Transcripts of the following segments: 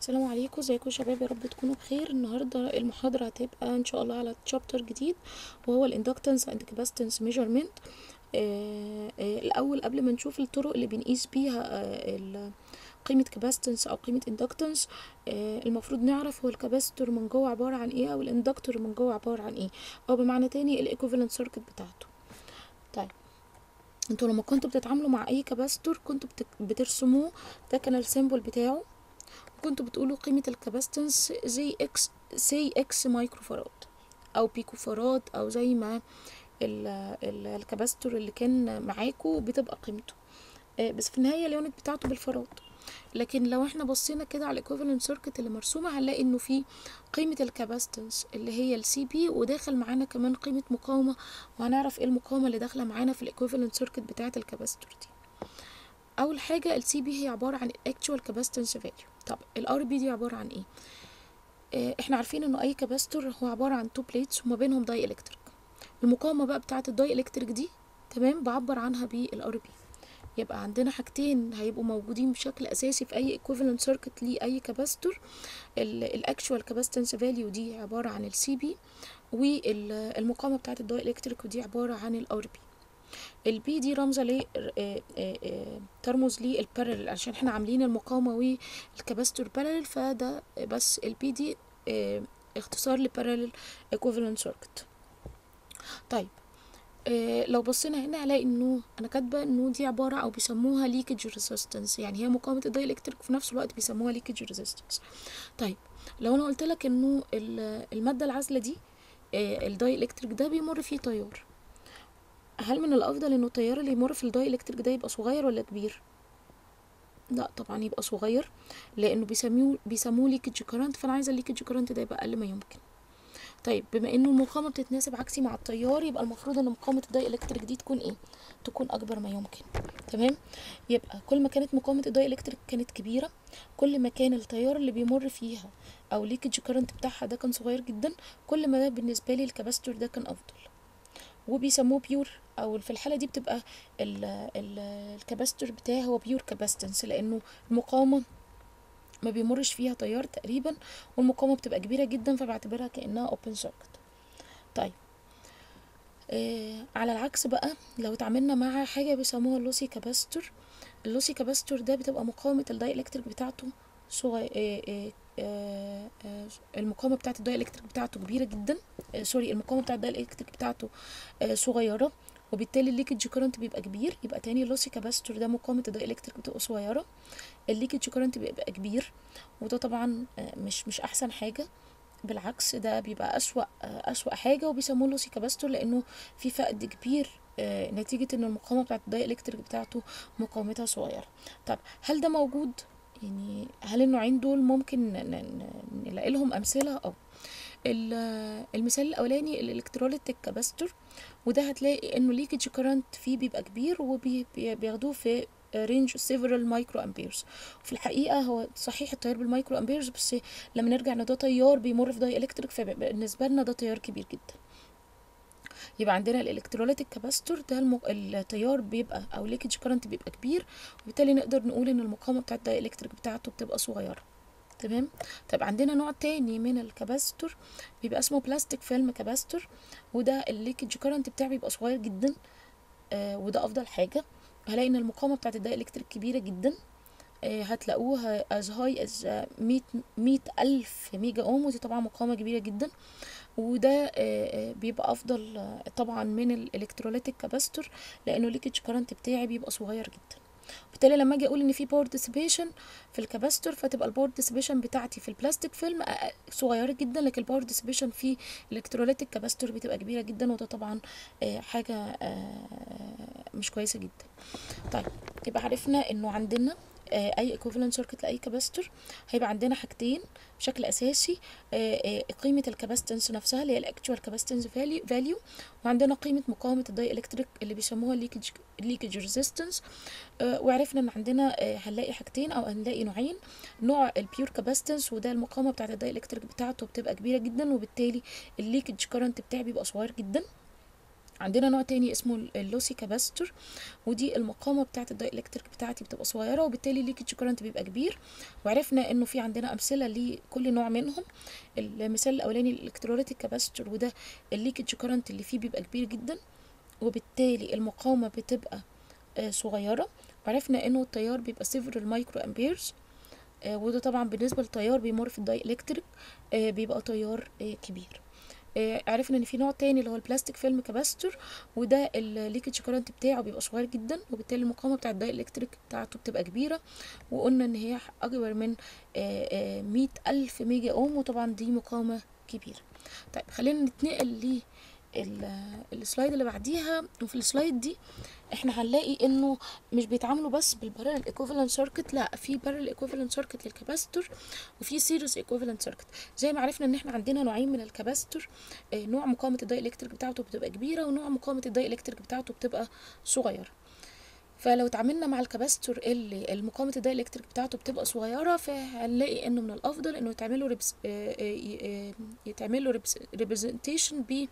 السلام عليكم ازيكم يا شباب يا رب تكونوا بخير النهارده المحاضره هتبقى ان شاء الله على تشابتر جديد وهو الاندكتنس اند كاباستنس ميجرمنت الاول قبل ما نشوف الطرق اللي بنقيس بيها آه، ال- قيمه كاباستنس او قيمه اندكتنس المفروض نعرف هو الكاباستور من جوه عباره عن ايه او الاندكتور من جوه عباره عن ايه او بمعنى تاني الايكوفالنت سيركت بتاعته طيب انتوا لما كنتوا بتتعاملوا مع اي كاباستور كنتوا بت- بترسموه ده كان السيمبل بتاعه كنتوا بتقولوا قيمة الكاباستنس زي اكس سي اكس مايكرو فاراد او بيكو فاراد او زي ما ال ال الكاباستور اللي كان معاكو بتبقى قيمته آه، بس في النهاية اليونت بتاعته بالفاراد لكن لو احنا بصينا كده على الايكوفالنت سيركت اللي مرسومة هنلاقي انه في قيمة الكاباستنس اللي هي السي بي وداخل معانا كمان قيمة مقاومة وهنعرف ايه المقاومة اللي داخلة معانا في الايكوفالنت سيركت بتاعة الكاباستور دي اول حاجه السي بي هي عباره عن الاكتوال كاباستنس فاليو طب الار بي دي عباره عن ايه آه، احنا عارفين انه اي كاباستور هو عباره عن تو بليتس وما بينهم داي الكتريك المقاومه بقى بتاعه الداي الكتريك دي تمام بعبر عنها بالار بي يبقى عندنا حاجتين هيبقوا موجودين بشكل اساسي في اي equivalent circuit لاي كاباستور الاكشوال كاباستنس فاليو دي عباره عن السي بي والمقاومه بتاعه الداي الكتريك ودي عباره عن الار بي البي دي رمزة ل آه، آه، آه، ترمز للبارلل عشان احنا عاملين المقاومة والكاباستور بارلل فده بس البي دي آه، اختصار لبارلل equivalent circuit طيب آه، لو بصينا هنا هلاقي انه انا كاتبه انه دي عباره او بيسموها ليكج ريزيستنس يعني هي مقاومه الداي الكتريك وفي نفس الوقت بيسموها ليكج ريزيستنس طيب لو انا قلت لك انه ال- الماده العازله دي آه، الداي الكتريك ده بيمر فيه تيار هل من الافضل انه التيار اللي يمر في الداي الكتريك ده يبقى صغير ولا كبير لا طبعا يبقى صغير لانه بيسموه بيسموه ليكج كارنت فانا عايزه الليكج كارنت ده يبقى اقل ما يمكن طيب بما انه المقاومه بتتناسب عكسي مع التيار يبقى المفروض ان مقاومه الداي الكتريك دي تكون ايه تكون اكبر ما يمكن تمام يبقى كل ما كانت مقاومه الداي الكتريك كانت كبيره كل ما كان التيار اللي بيمر فيها او ليكج كارنت بتاعها ده كان صغير جدا كل ما ده بالنسبه لي الكاباستور ده كان افضل وبيسموه بيور او في الحاله دي بتبقى ال ال الكاباستور بتاعي هو بيور كاباستنس لانه المقاومه ما بيمرش فيها تيار تقريبا والمقاومه بتبقى كبيره جدا فبعتبرها كانها اوبن سيركت طيب آه على العكس بقى لو اتعاملنا مع حاجه بيسموها اللوسي كاباستور اللوسي كاباستور ده بتبقى مقاومه الداي الكتريك بتاعته صغير آه آه آه آه المقاومه بتاعه الداي الكتريك بتاعته كبيره جدا آه سوري المقاومه بتاعه الداي الكتريك بتاعته آه صغيره وبالتالي الليكج كارنت بيبقى كبير يبقى تاني اللوسي كاباستور ده مقاومه الداي الكتريك بتبقى صغيره الليكج كارنت بيبقى كبير وده طبعا آه مش مش احسن حاجه بالعكس ده بيبقى أسوأ آه، أسوأ حاجة وبيسموه لوسي كاباستور لأنه في فقد كبير آه، نتيجة إن المقاومة بتاعت الداي إلكتريك بتاعته مقاومتها صغيرة طب هل ده موجود؟ يعني هل النوعين دول ممكن ن- ن- ن- نلاقي لهم أمثلة؟ أو ال- المثال الأولاني الإلكتروليتيك كاباستور وده هتلاقي إنه ليكج كارنت فيه بيبقى كبير وبياخدوه في رينج several مايكرو امبيرز في الحقيقة هو صحيح التيار بالمايكرو امبيرز بس لما نرجع ان ده تيار بيمر في داي الكتريك فبالنسبه لنا ده تيار كبير جدا يبقى عندنا الالكتروليتيك كاباستور ده المق... التيار بيبقى او ليكج كارنت بيبقى كبير وبالتالي نقدر نقول ان المقاومه بتاعت الداي الكتريك بتاعته بتبقى صغيره تمام طب عندنا نوع تاني من الكاباستور بيبقى اسمه بلاستيك فيلم كاباستور وده الليكج كارنت بتاعه بيبقى صغير جدا آه وده افضل حاجه هلاقي ان المقاومه بتاعت الداي الكتريك كبيره جدا آه، هتلاقوها as high as آه، 100 100 ألف ميجا أوم ودي طبعا مقاومة كبيرة جدا وده آه، آه، بيبقى أفضل آه، طبعا من الإلكتروليتيك كاباستور لأنه الليكج كارنت بتاعي بيبقى صغير جدا بالتالي لما اجي اقول ان في باور ديسيبيشن في الكاباستور فتبقى الباور ديسيبيشن بتاعتي في البلاستيك فيلم أقل- صغيره جدا لكن الباور ديسيبيشن في الالكتروليتيك كاباستور بتبقى كبيره جدا وده طبعا آه، حاجه آه، مش كويسه جدا طيب يبقى عرفنا انه عندنا آه، اي equivalent circuit لاي كاباستور هيبقى عندنا حاجتين بشكل اساسي آه، آه، قيمه الكاباستنس نفسها اللي هي الاكتوال كاباستنس فاليو وعندنا قيمه مقاومه الداي الكتريك اللي بيسموها ليكج ليكج ريزيستنس وعرفنا ان عندنا آه، هنلاقي حاجتين او هنلاقي نوعين نوع البيور كاباستنس وده المقاومه بتاعه الداي الكتريك بتاعته بتبقى كبيره جدا وبالتالي الليكج كارنت بتاعي بيبقى صغير جدا عندنا نوع تاني اسمه اللوسي كاباستور ودي المقاومه بتاعه الدايلكتريك بتاعتي بتبقى صغيره وبالتالي ليكج كورنت بيبقى كبير وعرفنا انه في عندنا امثله لكل نوع منهم المثال الاولاني الالكتروليتيك كاباستور وده الليكج كورنت اللي فيه بيبقى كبير جدا وبالتالي المقاومه بتبقى آه، صغيره وعرفنا انه التيار بيبقى سيفرال مايكرو امبيرز آه، وده طبعا بالنسبه للتيار بيمر في الدايلكتريك آه، بيبقى تيار آه، كبير آه، عرفنا ان في نوع تاني اللي هو البلاستيك فيلم كاباستور وده الليكج كورنت بتاعه بيبقى صغير جدا وبالتالي المقاومه بتاعه الدايلكتريك بتاعته بتبقى كبيره وقلنا ان هي اكبر من مية الف ميجا اوم وطبعا دي مقاومه كبيره طيب خلينا نتنقل ل السلايد اللي بعديها وفي السلايد دي احنا هنلاقي انه مش بيتعاملوا بس بالبارل ايكوفالنت سيركت لا في بارل ايكوفالنت سيركت للكاباستور وفي سيريز ايكوفالنت سيركت زي ما عرفنا ان احنا عندنا نوعين من الكاباستور اه نوع مقاومه الداي الكتريك بتاعته بتبقى كبيره ونوع مقاومه الداي الكتريك بتاعته بتبقى صغيره فلو اتعاملنا مع الكاباستور اللي المقاومه الداي الكتريك بتاعته بتبقى صغيره فهنلاقي انه من الافضل انه يتعمل له ريبس اه اه يتعمل له ريبريزنتيشن ب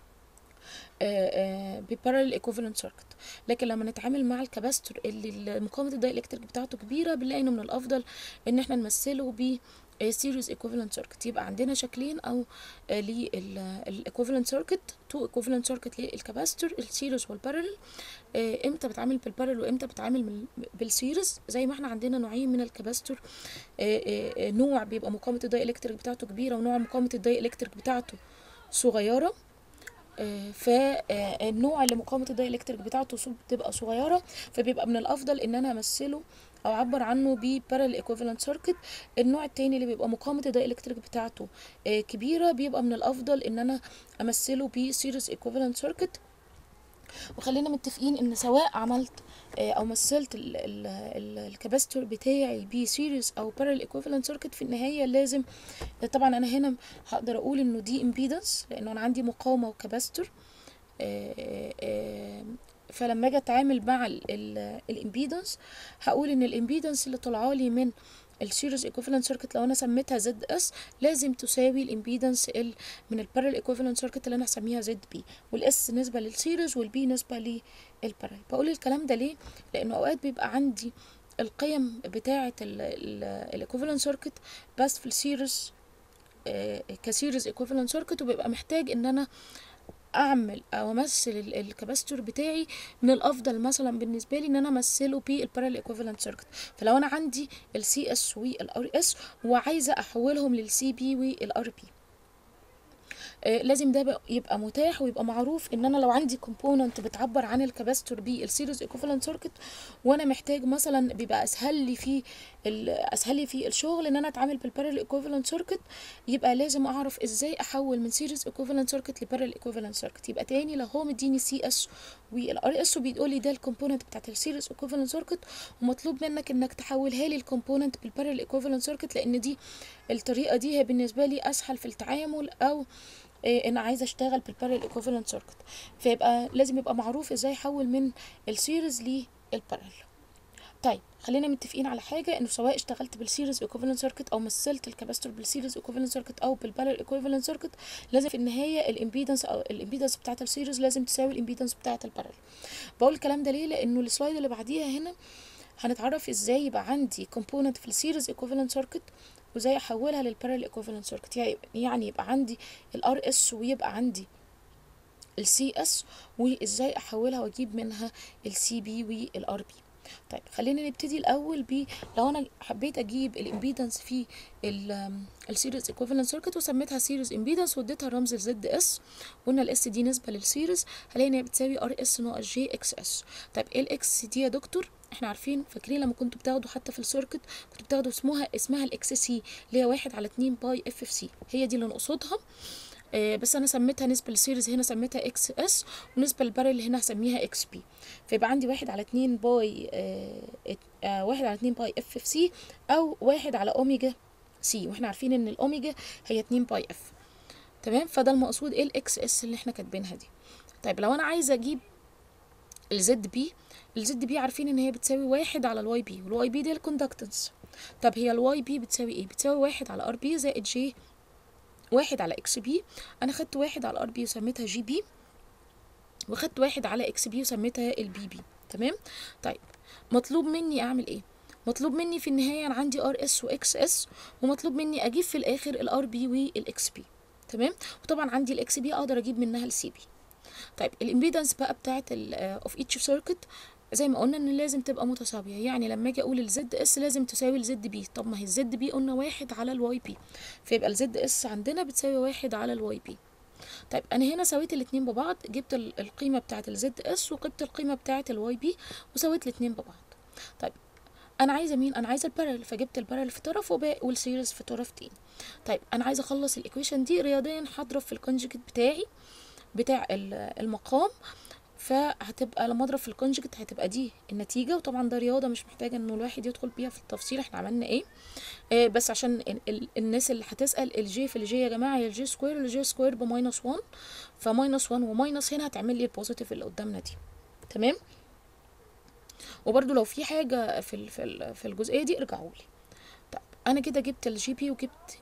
ببارل ايكوفالنت سيركت لكن لما نتعامل مع الكاباستور اللي مقاومه الدايلكتريك بتاعته كبيره بنلاقي انه من الافضل ان احنا نمثله ب سيريز ايكوفالنت سيركت يبقى عندنا شكلين او للايكوفالنت سيركت تو ايكوفالنت سيركت للكاباستور السيريز والبارل امتى بتعامل بالبارل وامتى بتعامل بالسيريز زي ما احنا عندنا نوعين من الكاباستور نوع بيبقى مقاومه الدايلكتريك بتاعته كبيره ونوع مقاومه الدايلكتريك بتاعته صغيره فالنوع اللي مقاومه الدايلكتريك بتاعته بتبقى صغيره فبيبقى من الافضل ان انا امثله او اعبر عنه ببارل ايكوفالنت سيركت النوع التاني اللي بيبقى مقاومه الدايلكتريك بتاعته كبيره بيبقى من الافضل ان انا امثله بسيريز ايكوفالنت سيركت وخلينا متفقين ان سواء عملت او مثلت الكاباستور بتاعي بسيريز او بارل ايكوفالنت سيركت في النهايه لازم طبعا انا هنا هقدر اقول انه دي امبيدنس لانه انا عندي مقاومه وكاباستور فلما اجي اتعامل مع الامبيدنس هقول ان الامبيدنس اللي طالعه لي من السيريز ايكوفالنت سيركت لو انا سميتها زد اس لازم تساوي الامبيدنس ال من البارل ايكوفالنت سيركت اللي انا هسميها زد بي والاس نسبه للسيريز والبي نسبه للبارل بقول الكلام ده ليه لانه اوقات بيبقى عندي القيم بتاعه الايكوفالنت سيركت بس في السيريز كسيريز ايكوفالنت سيركت وبيبقى محتاج ان انا اعمل او امثل الكاباستور بتاعي من الافضل مثلا بالنسبه لي ان انا امثله بالبارل ايكوفالنت سيركت فلو انا عندي السي اس والار اس وعايزه احولهم للسي بي والار بي آه لازم ده يبقى متاح ويبقى معروف ان انا لو عندي كومبوننت بتعبر عن الكاباستور بالسيريز ايكوفالنت سيركت وانا محتاج مثلا بيبقى اسهل لي في اسهل لي في الشغل ان انا اتعامل بالبارل ايكوفالنت سيركت يبقى لازم اعرف ازاي احول من سيريز ايكوفالنت سيركت لبارل ايكوفالنت سيركت يبقى تاني لو هو مديني سي اس والار اس وبيقول لي ده الكومبوننت بتاعت السيريز ايكوفالنت سيركت ومطلوب منك انك تحولها لي الكومبوننت بالبارل ايكوفالنت سيركت لان دي الطريقه دي هي بالنسبه لي اسهل في التعامل او إيه انا عايزه اشتغل بالبارل ايكوفالنت سيركت فيبقى لازم يبقى معروف ازاي احول من السيريز للبارل طيب خلينا متفقين على حاجه انه سواء اشتغلت بالسيريز ايكوفالنت سيركت او مثلت الكاباستور بالسيريز ايكوفالنت سيركت او بالبارل ايكوفالنت سيركت لازم في النهايه الامبيدنس او الامبيدنس بتاعه السيريز لازم تساوي الامبيدنس بتاعه البارل بقول الكلام ده ليه لانه السلايد اللي بعديها هنا هنتعرف ازاي يبقى عندي كومبوننت في السيريز ايكوفالنت سيركت وازاي احولها للبارل ايكوفالنت سيركت يعني يبقى عندي الار اس ويبقى عندي السي اس وازاي احولها واجيب منها السي بي والار بي طيب خلينا نبتدي الاول ب لو انا حبيت اجيب الامبيدنس في السيريز ايكوفالنت سيركت وسميتها سيريز امبيدنس واديتها رمز الزد اس قلنا الاس دي نسبه للسيريز هلاقي ان هي بتساوي ار اس ناقص جي اكس اس طيب ايه الاكس دي يا دكتور احنا عارفين فاكرين لما كنتوا بتاخدوا حتى في السيركت كنتوا بتاخدوا اسمها اسمها الاكس سي اللي هي واحد على اتنين باي اف اف سي هي دي اللي نقصدها آه بس انا سميتها نسبة للسيريز هنا سميتها اكس اس ونسبة للبارل هنا هسميها اكس بي فيبقى عندي واحد على اتنين باي آه آه واحد على اتنين باي اف اف سي او واحد على اوميجا سي واحنا عارفين ان الاوميجا هي اتنين باي اف تمام فده المقصود ايه الاكس اس اللي احنا كاتبينها دي طيب لو انا عايزه اجيب الزد بي الزد بي عارفين ان هي بتساوي واحد على الواي بي والواي بي دي الكوندكتنس طب هي الواي بي بتساوي ايه بتساوي واحد على ار بي زائد جي واحد على اكس بي انا خدت واحد على ار بي وسميتها جي بي وخدت واحد على اكس بي وسميتها البي بي تمام طيب مطلوب مني اعمل ايه مطلوب مني في النهايه انا عندي ار اس واكس اس ومطلوب مني اجيب في الاخر الار بي والاكس بي تمام وطبعا عندي الاكس بي اقدر اجيب منها السي بي طيب الامبيدنس بقى بتاعت اوف ايتش سيركت زي ما قلنا ان لازم تبقى متساويه يعني لما اجي اقول الزد اس لازم تساوي الزد بي طب ما هي الزد بي قلنا واحد على الواي بي فيبقى الزد اس عندنا بتساوي واحد على الواي بي طيب انا هنا سويت الاتنين ببعض جبت ال- القيمه بتاعه الزد اس وجبت القيمه بتاعه الواي بي وسويت الاتنين ببعض طيب انا عايزه مين انا عايزه البارل فجبت البارل في طرف وباقي والسيريز في طرف تاني طيب انا عايزه اخلص الايكويشن دي رياضيا هضرب في الكونجكت بتاعي بتاع ال- المقام فهتبقى لما اضرب في الكونجكت هتبقى دي النتيجه وطبعا ده رياضه مش محتاجه انه الواحد يدخل بيها في التفصيل احنا عملنا ايه آه بس عشان ال ال الناس اللي هتسال الجي في الجي يا جماعه هي الجي سكوير الجي سكوير بماينس 1 فماينس 1 وماينس هنا هتعمل لي البوزيتيف اللي قدامنا دي تمام وبرده لو في حاجه في ال في ال في الجزئيه دي ارجعوا لي طيب انا كده جبت الجي بي وجبت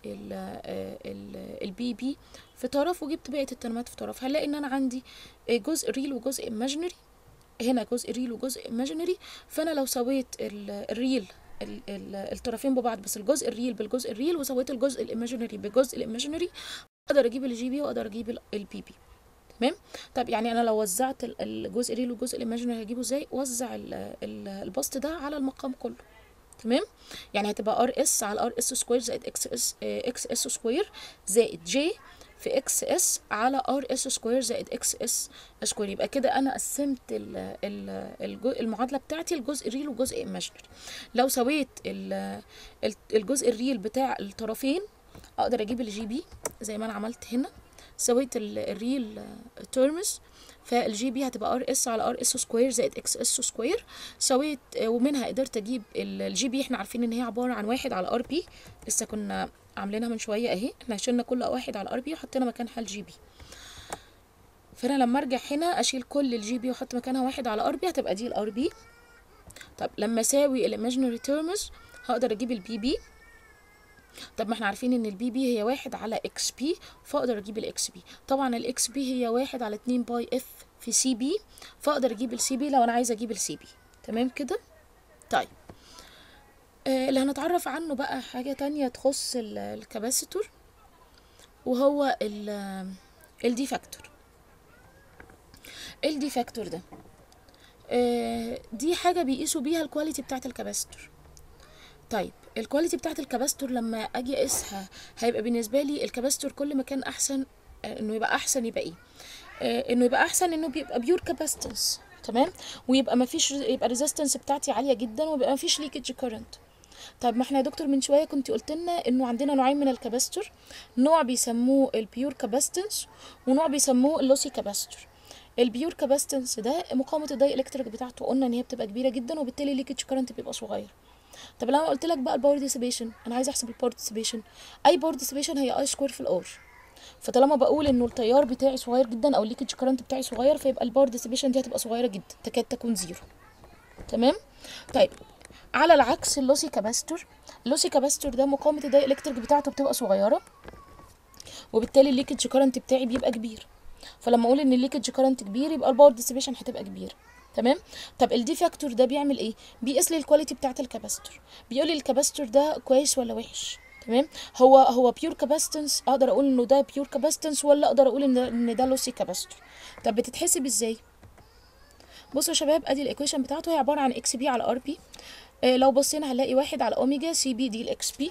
البي بي في طرف وجبت بقيه الترمات في طرف هنلاقي ان انا عندي جزء ريل وجزء ايماجينري هنا جزء ريل وجزء ايماجينري فانا لو سويت ال- الريل ال- ال- الطرفين ببعض بس الجزء الريل بالجزء الريل وسويت الجزء الايماجينري بالجزء الايماجينري اقدر اجيب الجي بي واقدر اجيب البي بي تمام طب يعني انا لو وزعت ال- الجزء الريل والجزء الايماجينري هجيبه ازاي وزع ال- ال- البسط ده على المقام كله تمام يعني هتبقى ار اس على ار اس سكوير زائد اكس اس اكس اس سكوير زائد جي في اكس اس على ار اس سكوير زائد اكس اس سكوير يبقى كده انا قسمت ال ال الجو- المعادله بتاعتي لجزء ريل وجزء ايماجينري لو سويت ال- ال- الجزء الريل بتاع الطرفين اقدر اجيب الجي بي زي ما انا عملت هنا سويت ال- الريل تيرمز فالجي بي هتبقى ار اس على ار اس سكوير زائد اكس اس سكوير سويت آه، ومنها قدرت اجيب الجي بي احنا عارفين ان هي عباره عن واحد على ار بي لسه كنا عاملينها من شويه اهي احنا شلنا كل واحد على ار بي وحطينا مكانها الجي بي فانا لما ارجع هنا اشيل كل الجي بي واحط مكانها واحد على ار بي هتبقى دي الار بي طب لما اساوي الايماجينري تيرمز هقدر اجيب البي بي طب ما احنا عارفين ان البي بي هي واحد على اكس بي فاقدر اجيب الاكس بي طبعا الاكس بي هي واحد على اتنين باي اف في سي بي فاقدر اجيب السي بي لو انا عايزه اجيب السي بي تمام كده طيب آه اللي هنتعرف عنه بقى حاجه تانية تخص ال- الكاباسيتور وهو ال الدي فاكتور الدي فاكتور ده آه دي حاجه بيقيسوا بيها الكواليتي بتاعه الكاباسيتور طيب الكواليتي بتاعت الكباستور لما اجي اقيسها هيبقى بالنسبه لي الكباستور كل ما كان احسن آه، انه يبقى احسن يبقى ايه آه، انه يبقى احسن انه بيبقى بيور كاباستنس تمام ويبقى ما فيش يبقى الريزيستنس بتاعتي عاليه جدا ويبقى ما فيش ليكج كورنت طب ما احنا يا دكتور من شويه كنت قلت لنا انه عندنا نوعين من الكباستور نوع بيسموه البيور كاباستنس ونوع بيسموه اللوسي كاباستور البيور كاباستنس ده مقاومه الداي الكتريك بتاعته قلنا ان هي بتبقى كبيره جدا وبالتالي الليكج كورنت بيبقى صغير طب لو انا قلت لك بقى الباور ديسيبيشن انا عايزه احسب الباور ديسيبيشن اي باور ديسيبيشن هي اي سكوير في الار فطالما بقول انه التيار بتاعي صغير جدا او الليكج كرنت بتاعي صغير فيبقى الباور ديسيبيشن دي هتبقى صغيره جدا تكاد تكون زيرو تمام طيب على العكس اللوسي كاباستور اللوسي كاباستور ده مقاومه الداي الكتريك بتاعته بتبقى صغيره وبالتالي الليكج كرنت بتاعي بيبقى كبير فلما اقول ان الليكج كرنت كبير يبقى الباور ديسيبيشن هتبقى كبيره تمام طب الدي فاكتور ده بيعمل ايه بيقيس لي الكواليتي بتاعه الكاباستور بيقول لي الكاباستور ده كويس ولا وحش تمام هو هو بيور كاباستنس اقدر اقول انه ده بيور كاباستنس ولا اقدر اقول ان ان ده لوسي كاباستور طب بتتحسب ازاي بصوا يا شباب ادي الايكويشن بتاعته هي عباره عن اكس بي على ار بي آه لو بصينا هنلاقي واحد على اوميجا سي بي دي الاكس بي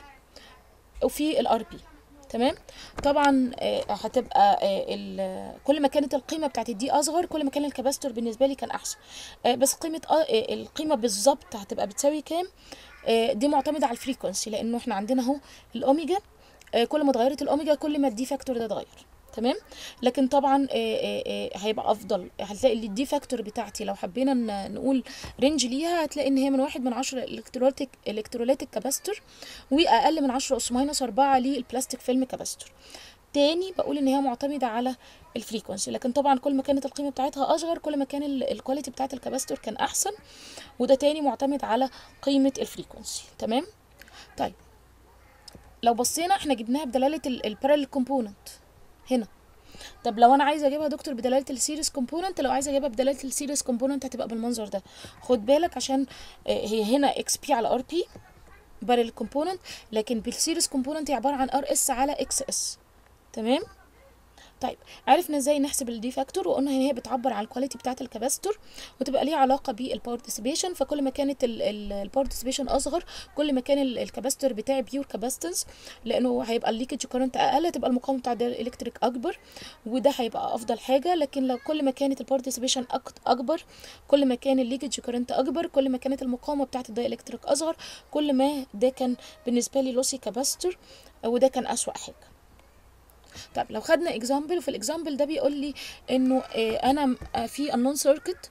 وفي الار بي تمام طبعا آه، هتبقى آه، ال- كل ما كانت القيمه بتاعت الدي اصغر كل ما كان الكباستور بالنسبه لي كان احسن آه، بس قيمه آه، آه، القيمه بالظبط هتبقى بتساوي كام آه، دي معتمده على الفريكونسي لانه احنا عندنا اهو الاوميجا آه، كل ما اتغيرت الاوميجا كل ما الدي فاكتور ده اتغير تمام لكن طبعا آه، آه، آه، هيبقى افضل هتلاقي اللي الدي فاكتور بتاعتي لو حبينا ن- نقول رينج ليها هتلاقي ان هي من واحد من عشرة الكتروليتك الكتروليتك كاباستور واقل من عشرة اس ماينس أربعة للبلاستيك فيلم كاباستور تاني بقول ان هي معتمده على الفريكونسي لكن طبعا كل ما كانت القيمه بتاعتها اصغر كل ما كان ال- الكواليتي بتاعت الكاباستور كان احسن وده تاني معتمد على قيمه الفريكونسي تمام طيب لو بصينا احنا جبناها بدلاله البارallel كومبوننت هنا طب لو انا عايزه اجيبها دكتور بدلاله السيريس كومبوننت لو عايزه اجيبها بدلاله السيريس كومبوننت هتبقى بالمنظر ده خد بالك عشان آه، هي هنا اكس بي على ار بي بارل كومبوننت لكن بالسيريس كومبوننت هي عباره عن ار اس على اكس اس تمام طيب عرفنا ازاي نحسب الدي فاكتور وقلنا ان هي بتعبر عن الكواليتي بتاعه الكباستور وتبقى ليها علاقه بالباور ديسيبيشن فكل ما كانت الباور ديسيبيشن اصغر كل ما كان ال- الكباستور بتاعي بيور كاباستنس لانه هيبقى الليكج كورنت اقل تبقى المقاومه بتاع الالكتريك اكبر وده هيبقى افضل حاجه لكن لو كل ما كانت الباور ديسيبيشن اكبر كل ما كان الليكج كورنت اكبر كل ما كانت المقاومه بتاعه الدايلكتريك اصغر كل ما ده كان بالنسبه لي لوسي كاباستور وده كان اسوأ حاجه طب لو خدنا اكزامبل في الاكزامبل ده بيقول لي انه آه، انا م- آه، في النون سيركت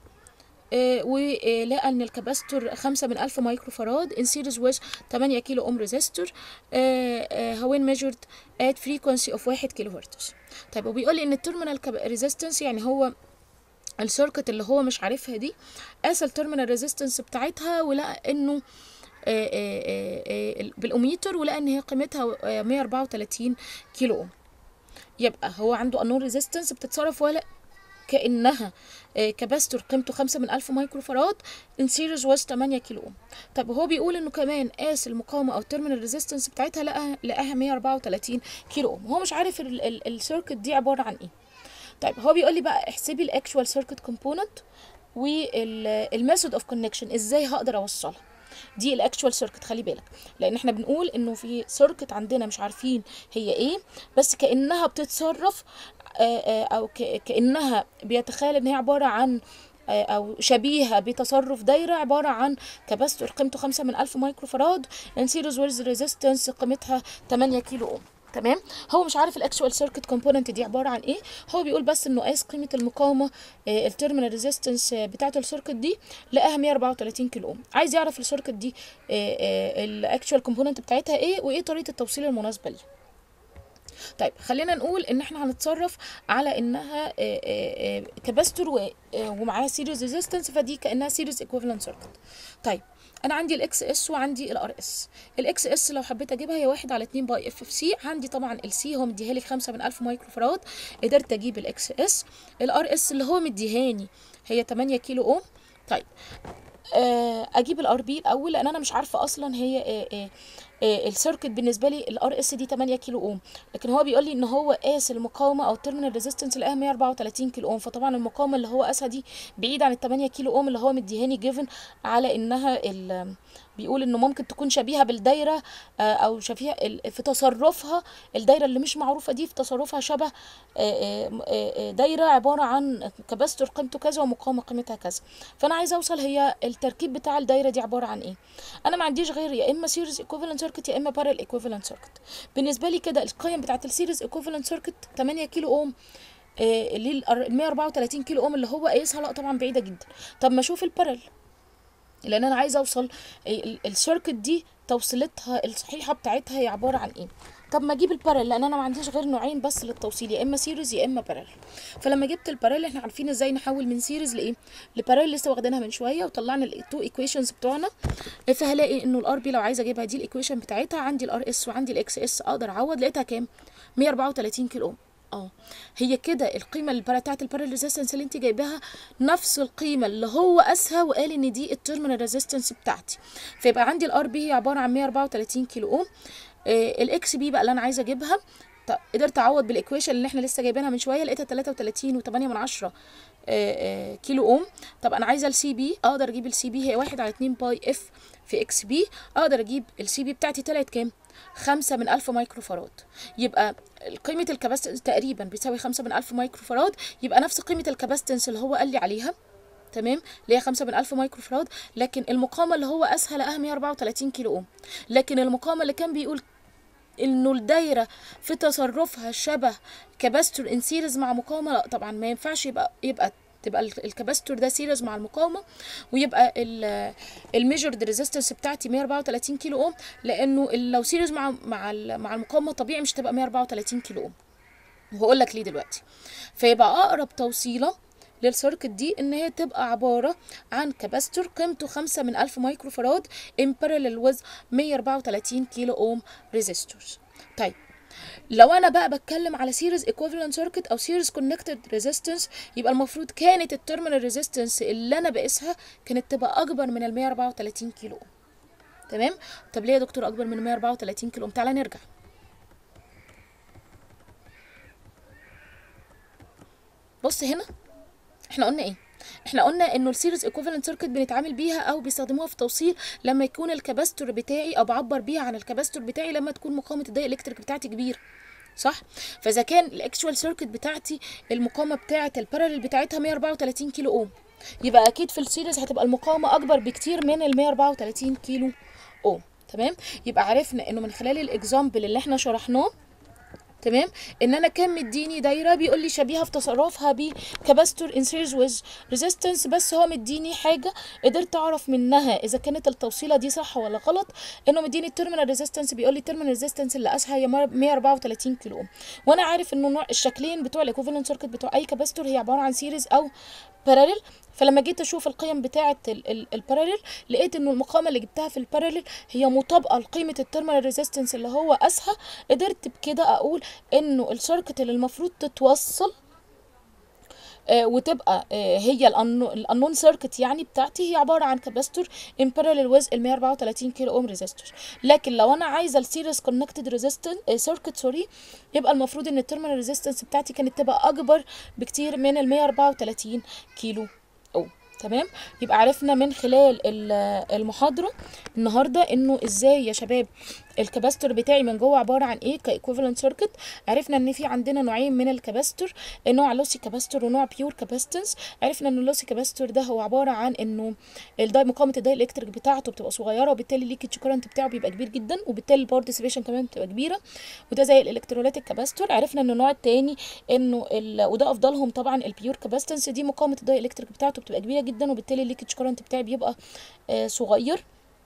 ولقى ان الكاباستور خمسة من ألف مايكرو فراد in series with 8 كيلو اوم ريزيستور هوين measured at frequency of 1 كيلو هرتز طيب وبيقول لي ان التيرمينال ريزيستنس يعني هو السيركت اللي هو مش عارفها دي قاس التيرمينال ريزيستنس بتاعتها ولقى انه آه، آه، آه، آه، بالاوميتر ولقى ان هي قيمتها آه، 134 كيلو اوم يبقى هو عنده انون ريزيستنس بتتصرف ولا كانها آه، كباستور قيمته خمسة من ألف مايكرو فراد ان سيريز واز 8 كيلو اوم طب هو بيقول انه كمان قاس المقاومه او التيرمينال ريزيستنس بتاعتها لقاها لقاها 134 كيلو اوم هو مش عارف السيركت دي عباره عن ايه طيب هو بيقول لي بقى احسبي الاكشوال سيركت كومبوننت والميثود اوف كونكشن ازاي هقدر اوصلها دي الاكشوال سيركت خلي بالك لان احنا بنقول انه في سيركت عندنا مش عارفين هي ايه بس كانها بتتصرف آه، آه، او ك- كانها بيتخيل ان هي عباره عن آه، او شبيهه بتصرف دايره عباره عن كباستور قيمته 5 من 1000 مايكرو فراد ان سيريز ويرز ريزيستنس قيمتها 8 كيلو اوم تمام هو مش عارف الاكشوال سيركت كومبوننت دي عباره عن ايه هو بيقول بس انه قاس قيمه المقاومه التيرمينال ريزيستنس بتاعه السيركت دي لقاها 134 كيلو اوم عايز يعرف السيركت دي الاكشوال كومبوننت بتاعتها ايه وايه طريقه التوصيل المناسبه ليه طيب خلينا نقول ان احنا هنتصرف على انها كاباستور ومعاها سيريز ريزيستنس فدي كانها سيريز ايكويفالنت سيركت طيب انا عندي الاكس اس وعندي الار اس الاكس اس لو حبيت اجيبها هي واحد على اتنين باي اف اف سي عندي طبعا السي هو مديها لي خمسة من ألف مايكرو فراد قدرت اجيب الاكس اس الار اس اللي هو مديهاني هي 8 كيلو اوم طيب آه، اجيب الار بي الاول لان انا مش عارفه اصلا هي آه، آه، آه، السيركت بالنسبه لي الار اس دي 8 كيلو اوم لكن هو بيقول لي ان هو قاس المقاومه او التيرمينال ريزيستنس لقاها 134 كيلو اوم فطبعا المقاومه اللي هو قاسها دي بعيد عن ال 8 كيلو اوم اللي هو مديهاني جيفن على انها ال- بيقول انه ممكن تكون شبيهه بالدايره آه، او شبيهه ال- في تصرفها الدايره اللي مش معروفه دي في تصرفها شبه آه، آه، آه، دايره عباره عن كباستور قيمته كذا ومقاومه قيمتها كذا فانا عايزه اوصل هي التركيب بتاع الدايره دي عباره عن ايه انا ما عنديش غير يا اما سيريز ايكوفالنت سيركت يا اما بارل ايكوفالنت سيركت بالنسبه لي كده القيم بتاعه السيريز ايكوفالنت سيركت 8 كيلو اوم آه، ليه ال 134 كيلو اوم اللي هو قايسها لا طبعا بعيده جدا طب ما اشوف البارل لان انا عايزه اوصل ال- السيركت دي توصيلتها الصحيحه بتاعتها هي عباره عن ايه طب ما اجيب البارل لان انا ما عنديش غير نوعين بس للتوصيل يا اما سيريز يا اما بارل فلما جبت البارل احنا عارفين ازاي نحول من سيريز لايه لبارل لسه واخدينها من شويه وطلعنا التو ايكويشنز بتوعنا فهلاقي انه الار بي لو عايزه اجيبها دي الايكويشن بتاعتها عندي الار اس وعندي الاكس اس اقدر اعوض لقيتها كام 134 كيلو اوم اه هي كده القيمه اللي بتاعت البارل ريزيستنس اللي انت جايباها نفس القيمه اللي هو قاسها وقال ان دي التيرمينال ريزيستنس بتاعتي فيبقى عندي الار بي هي عباره عن 134 كيلو اوم آه الاكس بي بقى اللي انا عايزه اجيبها طب قدرت اعوض بالايكويشن اللي احنا لسه جايبينها من شويه لقيتها 33 و8 من عشرة آه، آه، كيلو اوم طب انا عايزه السي بي اقدر اجيب السي بي هي واحد على اتنين باي اف في اكس بي اقدر اجيب السي بي بتاعتي طلعت كام خمسة من ألف مايكرو فراد يبقى قيمة الكباستنس تقريبا بيساوي خمسة من ألف مايكرو فراد يبقى نفس قيمة الكباستنس اللي هو قال لي عليها تمام اللي هي 5 من 1000 مايكرو فراد لكن المقاومه اللي هو اسهل لقاها 134 كيلو اوم لكن المقاومه اللي كان بيقول انه الدايره في تصرفها شبه كاباستور ان سيريز مع مقاومه لا طبعا ما ينفعش يبقى يبقى تبقى ال- الكاباستور ده سيريز مع المقاومه ويبقى الميجرد ريزيستنس بتاعتي 134 كيلو اوم لانه ال- لو سيريز مع مع ال- مع المقاومه طبيعي مش تبقى 134 كيلو اوم وهقول لك ليه دلوقتي فيبقى اقرب توصيله للسيركت دي ان هي تبقى عباره عن كاباستور قيمته 5 من 1000 مايكرو فراد in parallel with 134 كيلو اوم ريزيستورز طيب لو انا بقى بتكلم على سيريز ايكوفالنت سيركت او سيريز كونكتد ريزيستنس يبقى المفروض كانت التيرمينال ريزيستنس اللي انا بقيسها كانت تبقى اكبر من ال 134 كيلو اوم تمام طب ليه يا دكتور اكبر من 134 كيلو اوم تعالى نرجع بص هنا احنا قلنا ايه احنا قلنا انه السيريز ايكوفالنت سيركت بنتعامل بيها او بيستخدموها في توصيل لما يكون الكباستور بتاعي او بعبر بيها عن الكباستور بتاعي لما تكون مقاومه الداي الكتريك بتاعتي كبيره صح فاذا كان الاكشوال سيركت بتاعتي المقاومه بتاعه البارالل بتاعتها 134 كيلو اوم يبقى اكيد في السيريز هتبقى المقاومه اكبر بكتير من ال 134 كيلو اوم تمام يبقى عرفنا انه من خلال الاكزامبل اللي احنا شرحناه تمام ان انا كان مديني دايره بيقول لي شبيهه في تصرفها بكاباستور ان سيريز ويز ريزيستنس بس هو مديني حاجه قدرت اعرف منها اذا كانت التوصيله دي صح ولا غلط انه مديني التيرمينال ريزيستنس بيقول لي التيرمينال ريزيستنس اللي قاسها هي 134 كيلو اوم وانا عارف انه نوع الشكلين بتوع الايكوفالنت سيركت بتوع اي كاباستور هي عباره عن سيريز او باراليل فلما جيت اشوف القيم بتاعه الباراليل لقيت انه المقاومه اللي جبتها في الباراليل هي مطابقه لقيمه التيرمينال ريزيستنس اللي هو قاسها قدرت بكده اقول انه السيركت اللي المفروض تتوصل آه وتبقى آه هي الانون سيركت يعني بتاعتي هي عباره عن كاباستور ان باراليل ويز ال 134 كيلو اوم ريزيستور لكن لو انا عايزه السيريز كونكتد ريزيستنس سيركت سوري يبقى المفروض ان التيرمينال ريزيستنس بتاعتي كانت تبقى اكبر بكتير من ال 134 كيلو اوم تمام يبقى عرفنا من خلال المحاضره النهارده انه ازاي يا شباب الكباستور بتاعي من جوه عباره عن ايه كايكوفالنت سيركت عرفنا ان في عندنا نوعين من الكباستور نوع لوسي كباستور ونوع بيور كاباستنس عرفنا ان اللوسي كباستور ده هو عباره عن انه الداي مقاومه الداي الكتريك بتاعته بتبقى صغيره وبالتالي الليكج كورنت بتاعه بيبقى كبير جدا وبالتالي الباور ديسيبيشن كمان بتبقى كبيره وده زي الالكتروليتيك كاباستور عرفنا ان النوع الثاني انه ال... وده افضلهم طبعا البيور كاباستنس دي مقاومه الداي الكتريك بتاعته بتبقى كبيره جدا وبالتالي الليكج كورنت بتاعي بيبقى آه صغير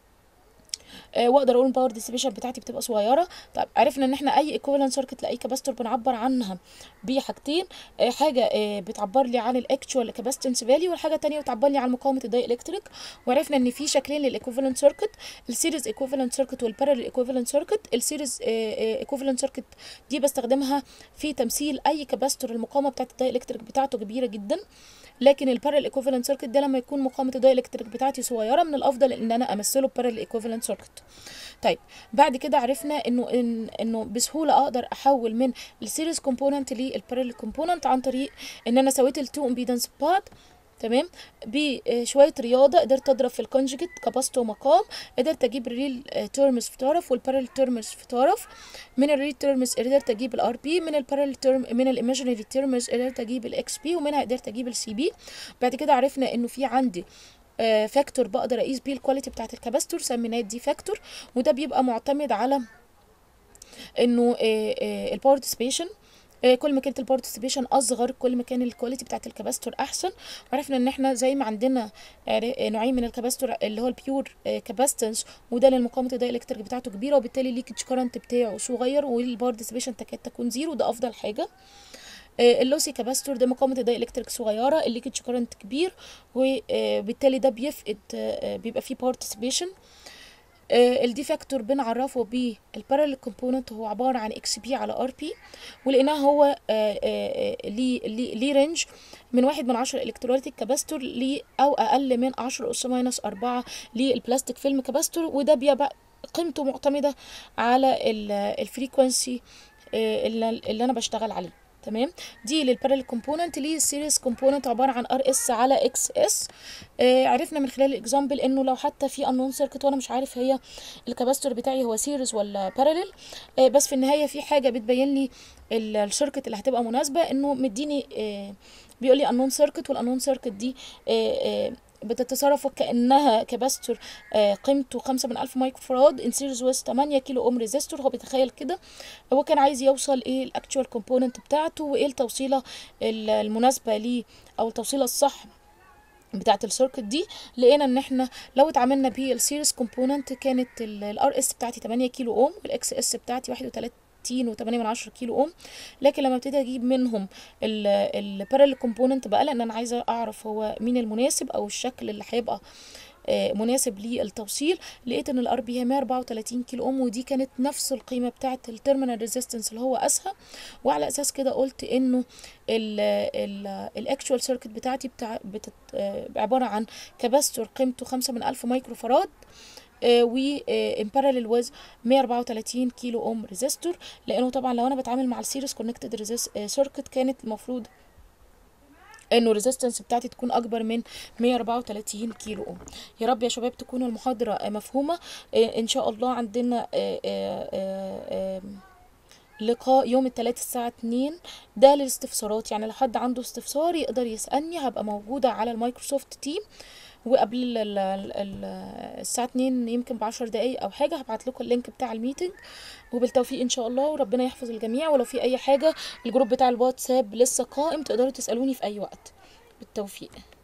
آه واقدر اقول الباور ديستريبيوشن بتاعتي بتبقى صغيره طب عرفنا ان احنا اي ايكوفالنت سيركت لاي كاباستور بنعبر عنها بحاجتين آه حاجه آه بتعبر لي عن الاكتشوال كاباستنس فاليو والحاجه الثانيه بتعبر لي عن مقاومه الداي الكتريك وعرفنا ان في شكلين للايكوفالنت سيركت السيريز ايكوفالنت سيركت والبارallel ايكوفالنت سيركت السيريز ايكوفالنت سيركت دي بستخدمها في تمثيل اي كاباستور المقاومه بتاعت الداي الكتريك بتاعته كبيره جدا لكن البارل ايكوفالنت سيركت ده لما يكون مقاومه الداي الكتريك بتاعتي صغيره من الافضل ان انا امثله بارل ايكوفالنت سيركت طيب بعد كده عرفنا انه إن انه بسهوله اقدر احول من السيريز كومبوننت للبارل كومبوننت عن طريق ان انا سويت التو امبيدنس باد تمام بشويه رياضه قدرت اضرب في الكونجكت كبسط ومقام قدرت اجيب الريل تيرمز في طرف والبارل تيرمز في طرف من الريل تيرمز قدرت اجيب الار بي من البارل تيرم من الايماجينري تيرمز قدرت اجيب الاكس بي ومنها قدرت اجيب السي بي بعد كده عرفنا انه في عندي آه فاكتور بقدر اقيس بيه الكواليتي بتاعت الكاباستور سميناه دي فاكتور وده بيبقى معتمد على انه آه آه الباور ديسبيشن كل ما كانت البارتيسيبيشن اصغر كل ما كان الكواليتي بتاعت الكباستور احسن وعرفنا ان احنا زي ما عندنا نوعين من الكباستور اللي هو البيور كاباستنس وده للمقاومه الداي الكتريك بتاعته كبيره وبالتالي الليكج كارنت بتاعه صغير والبارتيسيبيشن تكاد تكون زيرو ده افضل حاجه اللوسي كاباستور ده مقاومه الداي الكتريك صغيره الليكج كارنت كبير وبالتالي ده بيفقد بيبقى فيه بارتيسيبيشن الدي فاكتور بنعرفه بالبارallel كومبوننت هو عباره عن اكس بي على ار بي ولقيناه هو ليه ليه رينج من واحد من عشرة الكتروليتيك كاباستور ل او اقل من عشرة اس ماينس أربعة للبلاستيك فيلم كاباستور وده بيبقى قيمته معتمده على الفريكونسي اللي انا بشتغل عليه تمام دي للبارallel كومبوننت للسيريز كومبوننت عباره عن ار اس على اكس اس آه عرفنا من خلال الاكزامبل انه لو حتى في انون سيركت وانا مش عارف هي الكاباستور بتاعي هو سيريز ولا بارallel آه بس في النهايه في حاجه بتبين لي السيركت اللي هتبقى مناسبه انه مديني آه بيقول لي انون سيركت والانون سيركت دي آه آه بتتصرف كانها كاباستور آه قيمته خمسة من ألف مايكرو فراد ان سيريز ويز 8 كيلو اوم ريزيستور هو بيتخيل كده هو كان عايز يوصل ايه الاكتوال كومبوننت بتاعته وايه التوصيله المناسبه ليه او التوصيله الصح بتاعت السيركت دي لقينا ان احنا لو اتعاملنا بالسيريز كومبوننت كانت الار اس بتاعتي 8 كيلو اوم والاكس اس بتاعتي 31 و8 من عشرة كيلو اوم لكن لما ابتدي اجيب منهم البارallel كومبوننت بقى لان انا عايزه اعرف هو مين المناسب او الشكل اللي هيبقى آه، مناسب للتوصيل لقيت ان الار بي هي 134 كيلو اوم ودي كانت نفس القيمه بتاعه التيرمينال ريزيستنس اللي هو اسها وعلى اساس كده قلت انه الاكشوال سيركت بتاعتي بتاع بتت آه، عباره عن كاباستور قيمته 5 من 1000 مايكرو فراد و ان بارallel ويز 134 كيلو اوم ريزيستور لانه طبعا لو انا بتعامل مع السيريس كونكتد سيركت كانت المفروض انه الريزيستنس بتاعتي تكون اكبر من 134 كيلو اوم يا رب يا شباب تكون المحاضره آه، مفهومه آه، ان شاء الله عندنا آه، آه، آه، آه، لقاء يوم الثلاث الساعة 2 ده للاستفسارات يعني لو حد عنده استفسار يقدر يسألني هبقى موجودة على المايكروسوفت تيم وقبل ال- ال- ال- الساعة 2 يمكن بعشر دقايق أو حاجة هبعت لكم اللينك بتاع الميتنج وبالتوفيق إن شاء الله وربنا يحفظ الجميع ولو في أي حاجة الجروب بتاع الواتساب لسه قائم تقدروا تسألوني في أي وقت بالتوفيق